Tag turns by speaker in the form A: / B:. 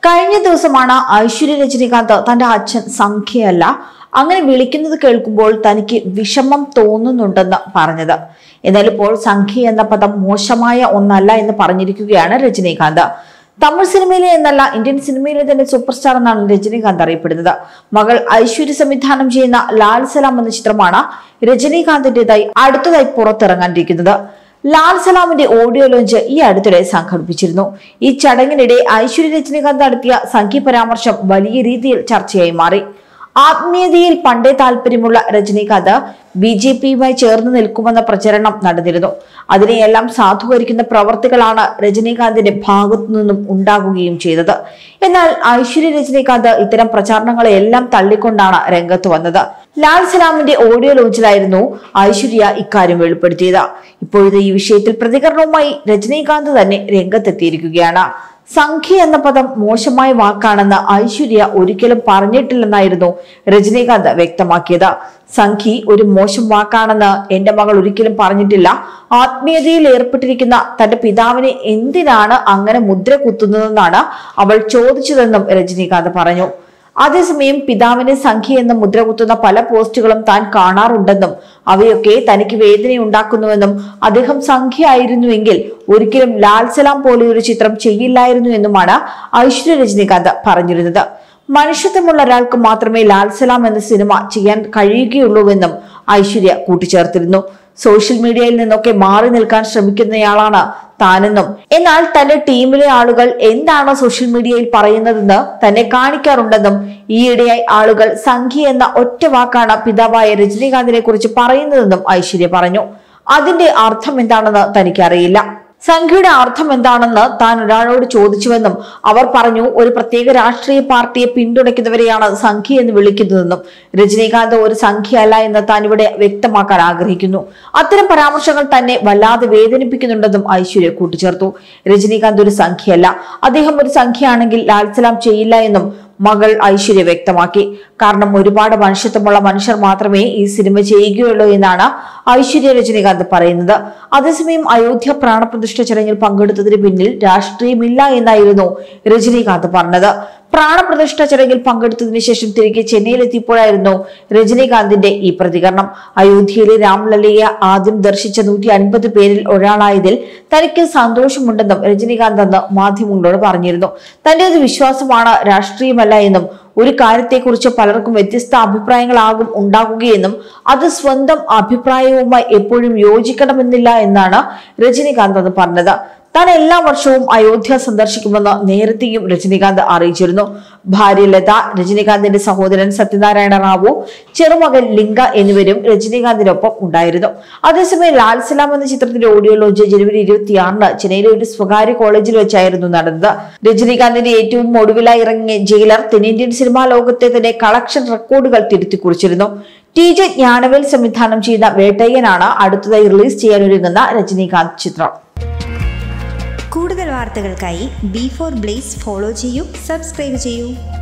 A: കഴിഞ്ഞ ദിവസമാണ് ഐശ്വര്യ രജനീകാന്ത് തന്റെ അച്ഛൻ സംഖ്യയല്ല അങ്ങനെ വിളിക്കുന്നത് കേൾക്കുമ്പോൾ തനിക്ക് വിഷമം തോന്നുന്നുണ്ടെന്ന് പറഞ്ഞത് എന്നാൽ ഇപ്പോൾ സംഖ്യ എന്ന പദം മോശമായ ഒന്നല്ല എന്ന് പറഞ്ഞിരിക്കുകയാണ് രജനീകാന്ത് തമിഴ് സിനിമയിലെ എന്നല്ല ഇന്ത്യൻ സിനിമയിലെ തന്നെ സൂപ്പർ സ്റ്റാർ എന്നാണ് രജനീകാന്ത് അറിയപ്പെടുന്നത് മകൾ ഐശ്വര്യ സംവിധാനം ചെയ്യുന്ന ലാൽ സലാം എന്ന ചിത്രമാണ് രജനീകാന്തിന്റേതായി അടുത്തതായി പുറത്തിറങ്ങാനിരിക്കുന്നത് ലാൽ സലാമിന്റെ ഓഡിയോ ലോഞ്ച് ഈ അടുത്തിടെ സംഘടിപ്പിച്ചിരുന്നു ഈ ചടങ്ങിനിടെ ഐശ്വര്യ രജനീകാന്ത് നടത്തിയ സംഖ്യ പരാമർശം വലിയ രീതിയിൽ ചർച്ചയായി മാറി ആത്മീയതയിൽ പണ്ടേ താല്പര്യമുള്ള രജനീകാന്ത് ബി ജെ പിയുമായി ചേർന്ന് നിൽക്കുമെന്ന പ്രചരണം നടന്നിരുന്നു അതിനെയെല്ലാം സാധൂകരിക്കുന്ന പ്രവർത്തികളാണ് രജനീകാന്തിന്റെ ഭാഗത്തു നിന്നും ഉണ്ടാകുകയും ചെയ്തത് എന്നാൽ ഐശ്വര്യ രജനീകാന്ത് ഇത്തരം പ്രചാരണങ്ങളെല്ലാം തള്ളിക്കൊണ്ടാണ് രംഗത്ത് വന്നത് ലാൽ സലാമിന്റെ ഓഡിയോ ലോഞ്ചിലായിരുന്നു ഐശ്വര്യ ഇക്കാര്യം വെളിപ്പെടുത്തിയത് ഇപ്പോഴത്തെ ഈ വിഷയത്തിൽ പ്രതികരണവുമായി രജനീകാന്ത് തന്നെ രംഗത്തെത്തിയിരിക്കുകയാണ് സംഖ്യ എന്ന പദം മോശമായ വാക്കാണെന്ന് ഐശ്വര്യ ഒരിക്കലും പറഞ്ഞിട്ടില്ലെന്നായിരുന്നു രജനീകാന്ത് വ്യക്തമാക്കിയത് സംഖി ഒരു മോശം വാക്കാണെന്ന് എന്റെ മകൾ ഒരിക്കലും പറഞ്ഞിട്ടില്ല ആത്മീയതയിൽ ഏർപ്പെട്ടിരിക്കുന്ന തന്റെ പിതാവിനെ എന്തിനാണ് അങ്ങനെ മുദ്ര കുത്തുന്നതെന്നാണ് അവൾ ചോദിച്ചതെന്നും രജനീകാന്ത് പറഞ്ഞു അതേസമയം പിതാവിനെ സംഖ്യ എന്ന മുദ്ര കുത്തുന്ന പല പോസ്റ്റുകളും താൻ കാണാറുണ്ടെന്നും അവയൊക്കെ തനിക്ക് വേദനയുണ്ടാക്കുന്നുവെന്നും അദ്ദേഹം സംഖ്യ ആയിരുന്നുവെങ്കിൽ ഒരിക്കലും ലാൽ സലാം പോലെ ഒരു ചിത്രം ചെയ്യില്ലായിരുന്നു എന്നുമാണ് ഐശ്വര്യ രജനീകാന്ത് പറഞ്ഞിരുന്നത് മനുഷ്യത്വമുള്ള ഒരാൾക്ക് മാത്രമേ ലാൽ സലാം എന്ന സിനിമ ചെയ്യാൻ കഴിയുകയുള്ളൂവെന്നും ഐശ്വര്യ കൂട്ടിച്ചേർത്തിരുന്നു സോഷ്യൽ മീഡിയയിൽ നിന്നൊക്കെ മാറി നിൽക്കാൻ ശ്രമിക്കുന്നയാളാണ് താനെന്നും എന്നാൽ തന്റെ ടീമിലെ ആളുകൾ എന്താണോ സോഷ്യൽ മീഡിയയിൽ പറയുന്നതെന്ന് തന്നെ കാണിക്കാറുണ്ടെന്നും ഈയിടെയായി ആളുകൾ സംഖ്യ എന്ന ഒറ്റ വാക്കാണ് പിതാവായ രജനീകാന്തിനെ കുറിച്ച് പറയുന്നതെന്നും ഐശ്വര്യ പറഞ്ഞു അതിന്റെ അർത്ഥം എന്താണെന്ന് തനിക്കറിയില്ല സംഖ്യയുടെ അർത്ഥം എന്താണെന്ന് താൻ ഒരാളോട് ചോദിച്ചുവെന്നും അവർ പറഞ്ഞു ഒരു പ്രത്യേക രാഷ്ട്രീയ പാർട്ടിയെ പിന്തുണയ്ക്കുന്നവരെയാണ് സംഖ്യ എന്ന് വിളിക്കുന്നതെന്നും രജനീകാന്ത് ഒരു സംഖ്യ അല്ല എന്ന് താൻ ഇവിടെ വ്യക്തമാക്കാൻ ആഗ്രഹിക്കുന്നു അത്തരം പരാമർശങ്ങൾ തന്നെ വല്ലാതെ വേദനിപ്പിക്കുന്നുണ്ടെന്നും ഐശ്വര്യ കൂട്ടിച്ചേർത്തു രജനീകാന്ത് ഒരു സംഖ്യയല്ല അദ്ദേഹം ഒരു സംഖ്യയാണെങ്കിൽ ലാൽ സലാം ചെയ്യില്ല എന്നും മകൾ ഐശ്വര്യ വ്യക്തമാക്കി കാരണം ഒരുപാട് മനുഷ്യത്വമുള്ള മനുഷ്യർ മാത്രമേ ഈ സിനിമ ചെയ്യുകയുള്ളൂ എന്നാണ് ഐശ്വര്യ രജനീകാന്ത് പറയുന്നത് അതേസമയം അയോധ്യ പ്രാണപ്രതിഷ്ഠ ചടങ്ങിൽ പങ്കെടുത്തതിന് പിന്നിൽ രാഷ്ട്രീയമില്ല എന്നായിരുന്നു രജനീകാന്ത് പറഞ്ഞത് പ്രാണപ്രതിഷ്ഠ ചടങ്ങിൽ പങ്കെടുത്തതിന് ശേഷം തിരികെ ചെന്നൈയിലെത്തിയപ്പോഴായിരുന്നു രജനീകാന്തിന്റെ ഈ പ്രതികരണം അയോധ്യയിലെ രാംലല്ലയെ ആദ്യം ദർശിച്ച നൂറ്റി അൻപത് പേരിൽ ഒരാളായതിൽ തനിക്ക് സന്തോഷമുണ്ടെന്നും രജനീകാന്ത് അന്ന് മാധ്യമങ്ങളോട് പറഞ്ഞിരുന്നു തന്റേത് വിശ്വാസമാണ് രാഷ്ട്രീയമല്ല എന്നും ഒരു കാര്യത്തെക്കുറിച്ച് പലർക്കും വ്യത്യസ്ത അഭിപ്രായങ്ങളാകും ഉണ്ടാകുകയെന്നും അത് സ്വന്തം അഭിപ്രായവുമായി എപ്പോഴും യോജിക്കണമെന്നില്ല എന്നാണ് രജനീകാന്ത് അന്ന് പറഞ്ഞത് താൻ എല്ലാ വർഷവും അയോധ്യ സന്ദർശിക്കുമെന്ന് നേരത്തെയും രജനീകാന്ത് അറിയിച്ചിരുന്നു ഭാര്യ ലത രജനീകാന്തിന്റെ സഹോദരൻ സത്യനാരായണ റാവു ചെറുമകൻ ലിംഗ എന്നിവരും രജനീകാന്തിനൊപ്പം ഉണ്ടായിരുന്നു അതേസമയം ലാൽ സലാം എന്ന ചിത്രത്തിന്റെ ഓഡിയോ ലോഞ്ച് ജനുവരി ഇരുപത്തിയാറിന് ചെന്നൈയിലെ ഒരു സ്വകാര്യ കോളേജിൽ വെച്ചായിരുന്നു നടന്നത് രജനീകാന്തിന്റെ ഏറ്റവും ഒടുവിലായി ഇറങ്ങിയ ജയിലർ തെന്നിന്ത്യൻ സിനിമാ ലോകത്തെ തന്നെ കളക്ഷൻ റെക്കോർഡുകൾ തിരുത്തി കുറിച്ചിരുന്നു ടി ജെ ജ്ഞാനവേൽ സംവിധാനം ചെയ്ത വേട്ടയ്യനാണ് അടുത്തതായി റിലീസ് ചെയ്യാനൊരുങ്ങുന്ന രജനീകാന്ത് ചിത്രം
B: കൂടുതൽ വാർത്തകൾക്കായി ബി ഫോർ ബ്ലേസ് ഫോളോ ചെയ്യൂ സബ്സ്ക്രൈബ് ചെയ്യൂ